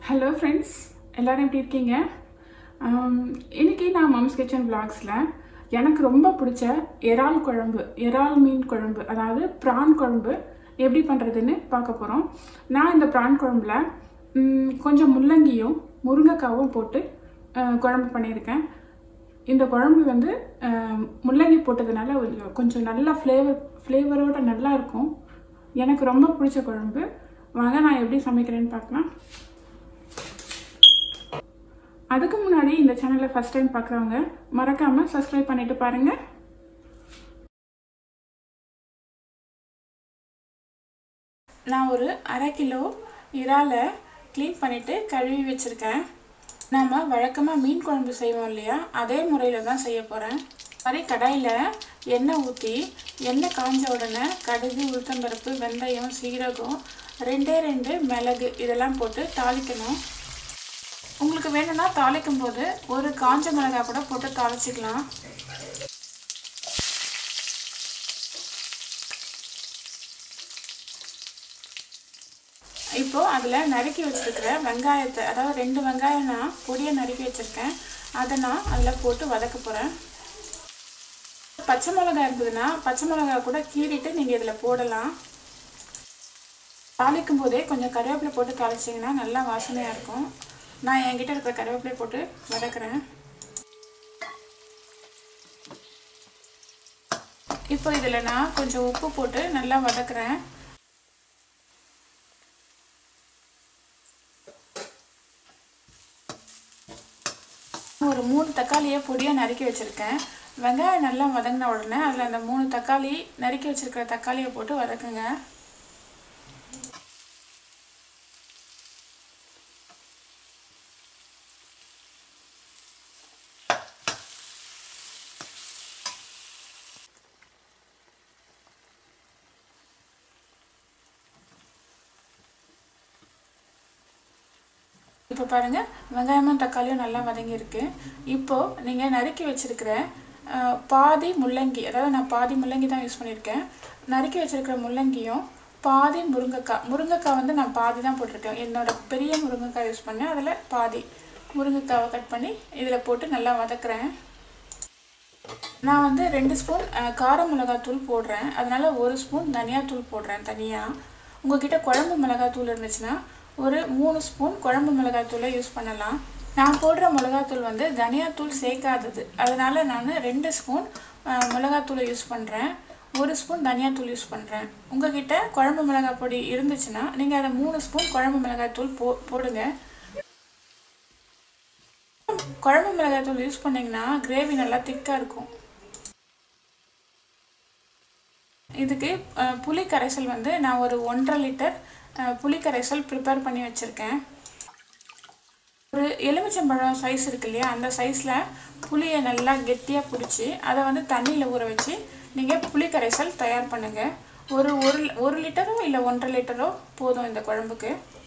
hello friends எல்லாரும் எப்படி இருக்கீங்க ஆம், இன்னைக்கு நான் மம்ஸ் கிச்சன் vlogsல எனக்கு ரொம்ப பிடிச்ச இறால் குழம்பு இறால் மீன் குழம்பு அதாவது ப்ரான் குழம்பு எப்படி பண்ணுறதுன்னு பார்க்க போகிறோம் நான் இந்த ப்ரான் குழம்புல ம், கொஞ்சம் முள்ளங்கியும் முருங்கைக்காவும் போட்டு அஹ், குழம்பு பண்ணியிருக்கேன் இந்த குழம்பு வந்து அஹ், முள்ளங்கி போட்டதுனால ஒரு- கொஞ்சம் நல்லா ஃப்ளேவர் ஃப்ளேவரோட நல்லா இருக்கும் எனக்கு ரொம்ப பிடிச்ச குழம்பு வாங்க நான் எப்படி சமைக்கிறேன்னு பார்க்கலாம் அதுக்கு முன்னாடி இந்த சேனலை ஃபர்ஸ்ட் டைம் பார்க்குறவங்க மறக்காம சப்ஸ்கிரைப் பண்ணிட்டு பாருங்க நான் ஒரு அரை கிலோ இறாலை க்ளீன் பண்ணிட்டு கழுவி வச்சிருக்கேன் நாம வழக்கமாக மீன் குழம்பு செய்வோம் இல்லையா அதே முறையில் தான் செய்ய போகிறேன் அதே கடாயில் எண்ணெய் ஊற்றி எண்ணெய் காஞ்ச உடனே கடுகு உளுத்தம்பருப்பு வெந்தயம் சீரகம் ரெண்டே ரெண்டு மிளகு இதெல்லாம் போட்டு தாளிக்கணும் உங்களுக்கு வேணும்னா தாளிக்கும் போது ஒரு காஞ்ச மிளகாய் கூட போட்டு தாளிச்சிக்கலாம் இப்போ அதில் நறுக்கி வச்சிருக்கிற வெங்காயத்தை அதாவது ரெண்டு வெங்காயம் நான் பொடியை நறுக்கி வச்சிருக்கேன் அதை நான் அதில் போட்டு வதக்க போகிறேன் பச்சை மிளகாய் இருந்ததுன்னா பச்சை மிளகாய் கூட கீறிட்டு நீங்கள் இதில் போடலாம் தாளிக்கும் போதே கொஞ்சம் கருவேப்பிலை போட்டு தாளிச்சிங்கன்னா நல்லா வாசனையாக இருக்கும் நான் என்கிட்ட இருக்கிற கருவேப்பிலை போட்டு வதக்குறேன் இப்போ இதில் நான் கொஞ்சம் உப்பு போட்டு நல்லா வதக்குறேன் ஒரு மூணு தக்காளியை பொடியாக நறுக்கி வச்சுருக்கேன் வெங்காயம் நல்லா வதங்கின உடனே அதில் அந்த மூணு தக்காளி நறுக்கி வச்சுருக்கிற தக்காளியை போட்டு வதக்குங்க இப்போ பாருங்கள் வெங்காயமும் தக்காளியும் நல்லா வதங்கியிருக்கு இப்போது நீங்கள் நறுக்கி வச்சுருக்கிற பாதி முள்ளங்கி அதாவது நான் பாதி முள்ளங்கி தான் யூஸ் பண்ணியிருக்கேன் நறுக்கி வச்சுருக்கிற முள்ளங்கியும் பாதி முருங்கைக்காய் முருங்கைக்காய் வந்து நான் பாதி தான் போட்டிருக்கேன் என்னோட பெரிய முருங்கைக்காய் யூஸ் பண்ணேன் அதில் பாதி முருங்கைக்காவை கட் பண்ணி இதில் போட்டு நல்லா வதக்குறேன் நான் வந்து ரெண்டு ஸ்பூன் அஹ், கார மிளகாத்தூள் போடுறேன் அதனால் ஒரு ஸ்பூன் தனியாத்தூள் போடுறேன் தனியாக உங்ககிட்ட குழம்பு மிளகாத்தூள் இருந்துச்சுன்னா ஒரு மூணு ஸ்பூன் குழம்பு மிளகாத்தூளை யூஸ் பண்ணலாம் நான் போடுற மிளகாத்தூள் வந்து தனியாத்தூள் சேர்க்காதது அதனால் நான் ரெண்டு ஸ்பூன் அஹ், மிளகாத்தூளை யூஸ் பண்ணுறேன் ஒரு ஸ்பூன் தனியாத்தூள் யூஸ் பண்ணுறேன் உங்ககிட்ட குழம்பு மிளகாய் பொடி இருந்துச்சுன்னா நீங்கள் அதை மூணு ஸ்பூன் குழம்பு மிளகாத்தூள் போ போடுங்க குழம்பு மிளகாய்த்தூள் யூஸ் பண்ணிங்கன்னா கிரேவி நல்லா திக்காக இருக்கும் இதுக்கு அஹ், புளி கரைசல் வந்து நான் ஒரு ஒன்றரை லிட்டர் அஹ், புளி கரைசல் ப்ரிப்பேர் பண்ணி வச்சுருக்கேன் ஒரு எலுமிச்சம்பழம் சைஸ் இருக்கு இல்லையா அந்த சைஸில் புளியை நல்லா கெட்டியாக பிடிச்சி அதை வந்து தண்ணியில் ஊற வச்சு நீங்கள் புளி கரைசல் தயார் பண்ணுங்கள் ஒரு ஒரு ஒரு லிட்டரோ இல்லை ஒன்றரை லிட்டரோ போதும் இந்த குழம்புக்கு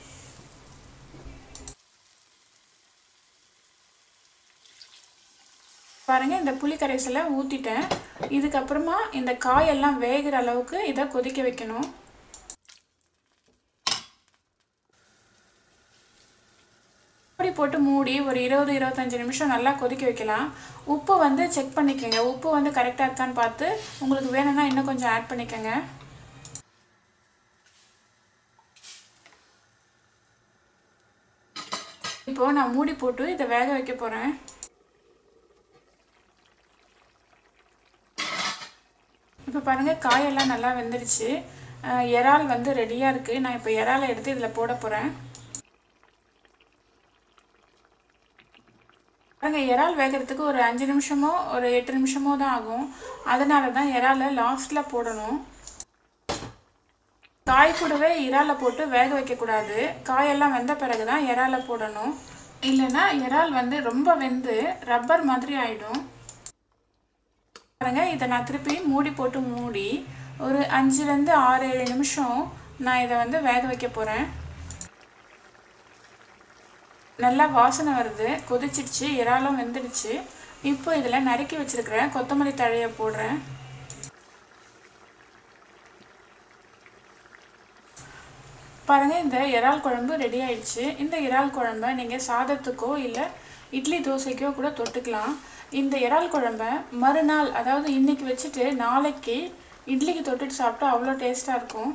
பாருங்க இந்த புளி கரைசலை ஊற்றிட்டேன் இதுக்கப்புறமா இந்த காயெல்லாம் வேகிற அளவுக்கு இதை கொதிக்க வைக்கணும் மூடி போட்டு மூடி ஒரு இருபது இருபத்தஞ்சி நிமிஷம் நல்லா கொதிக்க வைக்கலாம் உப்பு வந்து செக் பண்ணிக்கோங்க உப்பு வந்து கரெக்டாக இருக்கான்னு பார்த்து உங்களுக்கு வேணும்னா இன்னும் கொஞ்சம் ஆட் பண்ணிக்கோங்க இப்போ நான் மூடி போட்டு இதை வேக வைக்க போகிறேன் இப்போ பாருங்கள் காயெல்லாம் நல்லா வெந்துருச்சு அஹ் இறால் வந்து ரெடியாக இருக்குது நான் இப்போ இறாலை எடுத்து இதில் போட போகிறேன் பாருங்க இறால் வேகிறதுக்கு ஒரு அஞ்சு நிமிஷமோ ஒரு எட்டு நிமிஷமோ தான் ஆகும் அதனால தான் இறாலை லாஸ்ட்டில் போடணும் காய் கூடவே இறாலை போட்டு வேக வைக்கக்கூடாது காயெல்லாம் வெந்த பிறகு தான் இறாலை போடணும் இல்லைன்னா இறால் வந்து ரொம்ப வெந்து ரப்பர் மாதிரி ஆயிடும் பாருங்க இதை நான் திருப்பி மூடி போட்டு மூடி ஒரு அஞ்சுலேருந்து ஆறு ஏழு நிமிஷம் நான் இதை வந்து வேக வைக்க போகிறேன் நல்லா வாசனை வருது கொதிச்சிடுச்சு இறாலும் வெந்துடுச்சு இப்போ இதில் நறுக்கி வச்சிருக்கிறேன் கொத்தமல்லி தழையை போடுறேன் பாருங்கள் இந்த இறால் குழம்பு ரெடி ஆயிடுச்சு இந்த இறால் குழம்ப நீங்கள் சாதத்துக்கோ இல்லை இட்லி தோசைக்கோ கூட தொட்டுக்கலாம் இந்த இறால் குழம்ப மறுநாள் அதாவது இன்னைக்கு வச்சுட்டு நாளைக்கு இட்லிக்கு தொட்டுட்டு சாப்பிட்டா அவ்வளோ டேஸ்ட்டாக இருக்கும்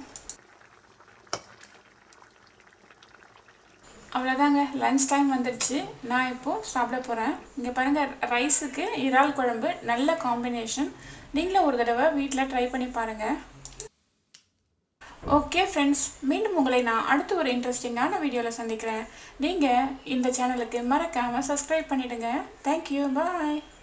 அவ்வளோதாங்க லன்ச் டைம் வந்துடுச்சு நான் இப்போது சாப்பிட போகிறேன் இங்கே பாருங்கள் ரைஸுக்கு இறால் குழம்பு நல்ல காம்பினேஷன் நீங்களும் ஒரு தடவை வீட்டில் ட்ரை பண்ணி பாருங்கள் ஓகே ஃப்ரெண்ட்ஸ் மீண்டும் உங்களை நான் அடுத்து ஒரு இன்ட்ரெஸ்டிங்கான வீடியோவில் சந்திக்கிறேன் நீங்கள் இந்த சேனலுக்கு மறக்காமல் சப்ஸ்கிரைப் பண்ணிவிடுங்க தேங்க்யூ பாய்